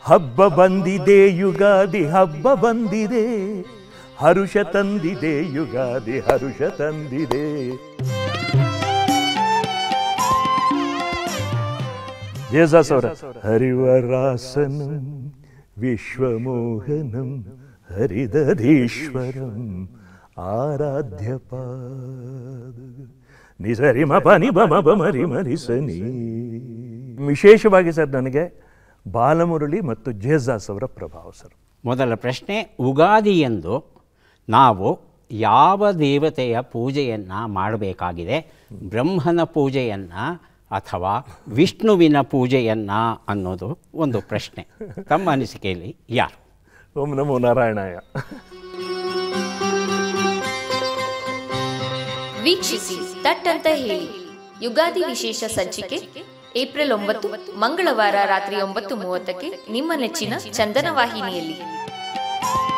ಹಬ್ಬ ಬಂದಿದೆ ಯುಗಾದಿ ಹಬ್ಬ ಬಂದಿದೆ ಹರುಷ ತಂದಿದೆ ಯುಗಾದಿ ಹರುಷ ತಂದಿದೆ ಜೇಸಾಸ್ ಅವರ ಹರಿವರಾಸನಂ ವಿಶ್ವಮೋಹನಂ ಹರಿದಧೀಶ್ವರಂ ಆರಾಧ್ಯ ಪಾದ ನಿಸರಿ ಮ ಪನಿ ಬಮ ಬಮರಿ ಮರಿಸನಿ ವಿಶೇಷವಾಗಿ ಸರ್ ನನಗೆ ಬಾಲಮುರಳಿ ಮತ್ತು ಜೇಸಾಸ್ ಅವರ ಪ್ರಭಾವ ಸರ್ ಮೊದಲ ಪ್ರಶ್ನೆ ಉಗಾದಿಯಂದು ನಾವು ಯಾವ ದೇವತೆಯ ಪೂಜೆಯನ್ನು ಮಾಡಬೇಕಾಗಿದೆ ಬ್ರಹ್ಮನ ಪೂಜೆಯನ್ನು ಅಥವಾ ವಿಷ್ಣುವಿನ ಪೂಜೆಯನ್ನು ಅನ್ನೋದು ಒಂದು ಪ್ರಶ್ನೆ ತಮ್ಮ ಅನಿಸಿಕೆಯಲ್ಲಿ ಯಾರು ಓಂ ನಮೋ ನಾರಾಯಣಾಯ ವೀಕ್ಷಿಸಿ ತಟ್ ಅಂತ ಹೇಳಿ ಯುಗಾದಿ ವಿಶೇಷ ಸಂಚಿಕೆ ಏಪ್ರಿಲ್ ಒಂಬತ್ತು ಮಂಗಳವಾರ ರಾತ್ರಿ ಒಂಬತ್ತು ಮೂವತ್ತಕ್ಕೆ ನಿಮ್ಮ ನೆಚ್ಚಿನ ಚಂದನ ವಾಹಿನಿಯಲ್ಲಿ